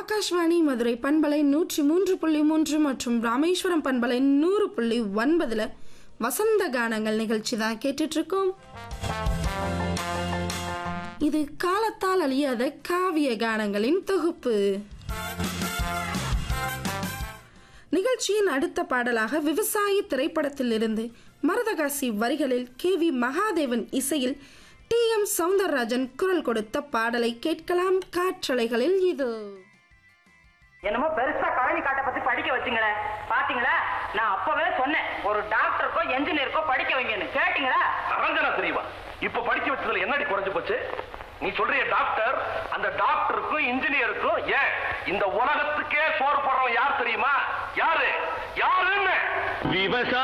ஆகாஷ்வாணி மதுரை பண்பலை நூற்றி மூன்று புள்ளி மூன்று மற்றும் ராமேஸ்வரம் பண்பலை நூறு புள்ளி ஒன்பதுல வசந்த கானங்கள் நிகழ்ச்சி தான் கேட்டுட்டு இருக்கோம் இது காலத்தால் அழியாத காவிய கானங்களின் தொகுப்பு நிகழ்ச்சியின் அடுத்த பாடலாக விவசாயி திரைப்படத்திலிருந்து மருதகாசி வரிகளில் கே வி மகாதேவன் இசையில் டி எம் சவுந்தரராஜன் குரல் கொடுத்த பாடலை கேட்கலாம் காற்றலைகளில் இது என்னமோ பெருசா கழனி காட்டை பத்தி படிக்க வச்சுங்களே பாத்தீங்களா நான் அப்பவே சொன்னேன் ஒரு டாக்டருக்கோ என்ஜினியருக்கோ படிக்க வைங்கன்னு கேட்டீங்களா அரஞ்சனா தெரியுமா இப்ப படிக்க வச்சதுல என்னடி குறைஞ்சு போச்சு நீ சொல்றிய டாக்டர் அந்த டாக்டருக்கும் இன்ஜினியருக்கும் ஏன் இந்த உலகத்துக்கே சோறு போடுறவன் யார் தெரியுமா யாரு யாருன்னு விவசாய